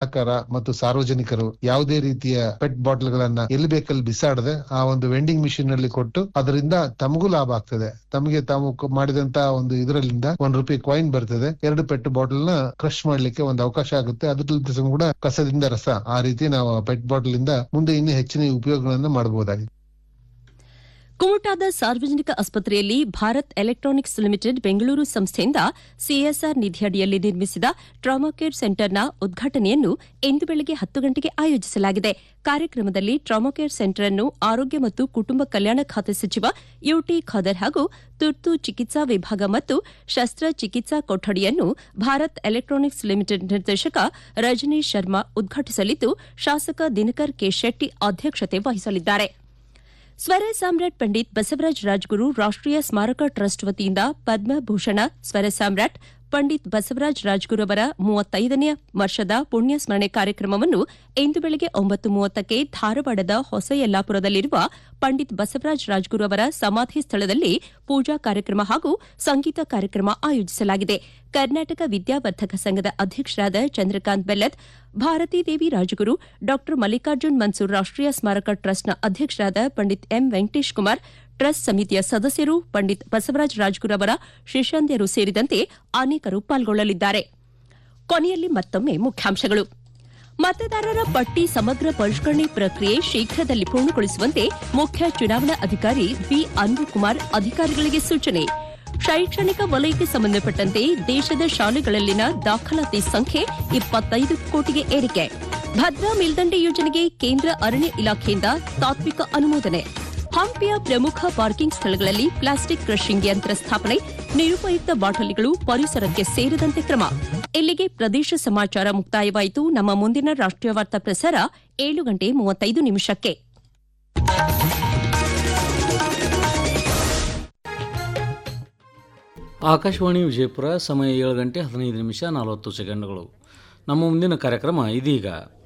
ಗ್ರಾಹಕರ ಮತ್ತು ಸಾರ್ವಜನಿಕರು ಯಾವುದೇ ರೀತಿಯ ಪೆಟ್ ಬಾಟಲ್ ಗಳನ್ನ ಎಲ್ಲಿ ಬೇಕಲ್ಲಿ ಬಿಸಾಡದೆ ಆ ಒಂದು ವೆಂಡಿಂಗ್ ಮಿಷಿನ್ ನಲ್ಲಿ ಕೊಟ್ಟು ಅದರಿಂದ ತಮಗೂ ಲಾಭ ಆಗ್ತದೆ ತಮಗೆ ತಾವು ಕ- ಮಾಡಿದಂತ ಒಂದು ಇದರಲ್ಲಿಂದ ಒಂದ್ ರೂಪಾಯಿ ಕಾಯಿನ್ ಬರ್ತದೆ ಎರಡು ಪೆಟ್ ಬಾಟಲ್ ನ ಕ್ರಶ್ ಮಾಡ್ಲಿಕ್ಕೆ ಒಂದು ಅವಕಾಶ ಆಗುತ್ತೆ ಅದ್ರ ಕೂಡ ಕಸದಿಂದ ರಸ ಆ ರೀತಿ ನಾವು ಪೆಟ್ ಬಾಟಲ್ ಇಂದ ಮುಂದೆ ಇನ್ನೂ ಹೆಚ್ಚಿನ ಉಪಯೋಗಗಳನ್ನ ಮಾಡಬಹುದಾಗಿದೆ ಕುಮಟಾದ ಸಾರ್ವಜನಿಕ ಆಸ್ಪತ್ರೆಯಲ್ಲಿ ಭಾರತ್ ಎಲೆಕ್ಟ್ರಾನಿಕ್ಸ್ ಲಿಮಿಟೆಡ್ ಬೆಂಗಳೂರು ಸಂಸ್ಥೆಯಿಂದ ಸಿಎಸ್ಆರ್ ನಿಧಿಯಡಿಯಲ್ಲಿ ನಿರ್ಮಿಸಿದ ಟ್ರಾಮಾ ಕೇರ್ ಸೆಂಟರ್ನ ಉದ್ಘಾಟನೆಯನ್ನು ಇಂದು ಬೆಳಗ್ಗೆ ಹತ್ತು ಗಂಟೆಗೆ ಆಯೋಜಿಸಲಾಗಿದೆ ಕಾರ್ಯಕ್ರಮದಲ್ಲಿ ಟ್ರಾಮಾ ಕೇರ್ ಸೆಂಟರ್ ಅನ್ನು ಆರೋಗ್ಯ ಮತ್ತು ಕುಟುಂಬ ಕಲ್ಯಾಣ ಖಾತೆ ಸಚಿವ ಯುಟಿ ಖಾದರ್ ಹಾಗೂ ತುರ್ತು ಚಿಕಿತ್ಸಾ ವಿಭಾಗ ಮತ್ತು ಶಸ್ತ್ರಚಿಕಿತ್ಸಾ ಕೊಠಡಿಯನ್ನು ಭಾರತ್ ಎಲೆಕ್ಟ್ರಾನಿಕ್ಸ್ ಲಿಮಿಟೆಡ್ ನಿರ್ದೇಶಕ ರಜನೀಶ್ ಶರ್ಮಾ ಉದ್ಘಾಟಿಸಲಿದ್ದು ಶಾಸಕ ದಿನಕರ್ ಕೆ ಶೆಟ್ಟಿ ಅಧ್ಯಕ್ಷತೆ ವಹಿಸಲಿದ್ದಾರೆ ಸ್ವರ ಸಾಮ್ರಾಟ್ ಪಂಡಿತ್ ಬಸವರಾಜ ರಾಜ್ಗುರು ರಾಷ್ಟೀಯ ಸ್ಮಾರಕ ಟ್ರಸ್ಟ್ ವತಿಯಿಂದ ಪದ್ಮಭೂಷಣ ಸ್ವರ ಸಾಮ್ರಾಟ್ ಪಂಡಿತ್ ಬಸವರಾಜ ರಾಜ್ಗುರು ಅವರ ಮೂವತ್ತೈದನೇ ವರ್ಷದ ಪುಣ್ಯ ಸ್ಮರಣೆ ಕಾರ್ಯಕ್ರಮವನ್ನು ಇಂದು ಬೆಳಗ್ಗೆ ಒಂಬತ್ತು ಮೂವತ್ತಕ್ಕೆ ಧಾರವಾಡದ ಹೊಸ ಯಲ್ಲಾಪುರದಲ್ಲಿರುವ ಪಂಡಿತ್ ಬಸವರಾಜ ರಾಜ್ಗುರು ಅವರ ಸಮಾಧಿ ಸ್ಥಳದಲ್ಲಿ ಪೂಜಾ ಕಾರ್ಯಕ್ರಮ ಹಾಗೂ ಸಂಗೀತ ಕಾರ್ಯಕ್ರಮ ಆಯೋಜಿಸಲಾಗಿದೆ ಕರ್ನಾಟಕ ವಿದ್ಯಾವರ್ಧಕ ಸಂಘದ ಅಧ್ಯಕ್ಷರಾದ ಚಂದ್ರಕಾಂತ್ ಬೆಲ್ಲದ್ ಭಾರತೀ ದೇವಿ ರಾಜಗುರು ಡಾ ಮಲ್ಲಿಕಾರ್ಜುನ್ ಮನ್ಸೂರ್ ರಾಷ್ಟೀಯ ಸ್ಮಾರಕ ಟ್ರಸ್ಟ್ನ ಅಧ್ಯಕ್ಷರಾದ ಪಂಡಿತ್ ಎಂ ವೆಂಕಟೇಶ್ ಕುಮಾರ್ ಟ್ರಸ್ಟ್ ಸಮಿತಿಯ ಸದಸ್ಯರು ಪಂಡಿತ್ ಬಸವರಾಜ ರಾಜ್ಗುರು ಅವರ ಶಿಷ್ಯಂದಿಯರು ಸೇರಿದಂತೆ ಅನೇಕರು ಪಾಲ್ಗೊಳ್ಳಲಿದ್ದಾರೆ ಕೊನೆಯಲ್ಲಿ ಮತ್ತೊಮ್ಮೆ ಮುಖ್ಯಾಂಶಗಳು ಮತದಾರರ ಪಟ್ಟಿ ಸಮಗ್ರ ಪರಿಷ್ಕರಣೆ ಪ್ರಕ್ರಿಯೆ ಶೀಘ್ರದಲ್ಲಿ ಪೂರ್ಣಗೊಳಿಸುವಂತೆ ಮುಖ್ಯ ಚುನಾವಣಾ ಅಧಿಕಾರಿ ವಿ ಅನ್ಬುಕುಮಾರ್ ಅಧಿಕಾರಿಗಳಿಗೆ ಸೂಚನೆ ಶೈಕ್ಷಣಿಕ ವಲಯಕ್ಕೆ ಸಂಬಂಧಪಟ್ಟಂತೆ ದೇಶದ ಶಾಲೆಗಳಲ್ಲಿನ ದಾಖಲಾತಿ ಸಂಖ್ಯೆ ಇಪ್ಪತ್ತೈದು ಕೋಟಿಗೆ ಏರಿಕೆ ಭದ್ರಾ ಮೇಲ್ದಂಡೆ ಯೋಜನೆಗೆ ಕೇಂದ್ರ ಅರಣ್ಯ ಇಲಾಖೆಯಿಂದ ತಾತ್ವಿಕ ಅನುಮೋದನೆ ಹಂಪಿಯ ಪ್ರಮುಖ ಪಾರ್ಕಿಂಗ್ ಸ್ಥಳಗಳಲ್ಲಿ ಪ್ಲಾಸ್ಟಿಕ್ ಕ್ರಷಿಂಗ್ ಯಂತ್ರ ಸ್ಥಾಪನೆ ನಿರುಪಯುಕ್ತ ಬಾಟಲಿಗಳು ಪರಿಸರಕ್ಕೆ ಸೇರದಂತೆ ಕ್ರಮ ಇಲ್ಲಿಗೆ ಪ್ರದೇಶ ಸಮಾಚಾರ ಮುಕ್ತಾಯವಾಯಿತು ನಮ್ಮ ಮುಂದಿನ ರಾಷ್ಟೀಯ ವಾರ್ತಾ ಪ್ರಸಾರ ಏಳು ಗಂಟೆ ಮೂವತ್ತೈದು ನಿಮಿಷಕ್ಕೆ ಆಕಾಶವಾಣಿ ವಿಜಯಪುರ ಸಮಯ ಏಳು ಗಂಟೆ ಹದಿನೈದು ನಿಮಿಷ ನಲವತ್ತು ಸೆಕೆಂಡ್ಗಳು ನಮ್ಮ ಮುಂದಿನ ಕಾರ್ಯಕ್ರಮ ಇದೀಗ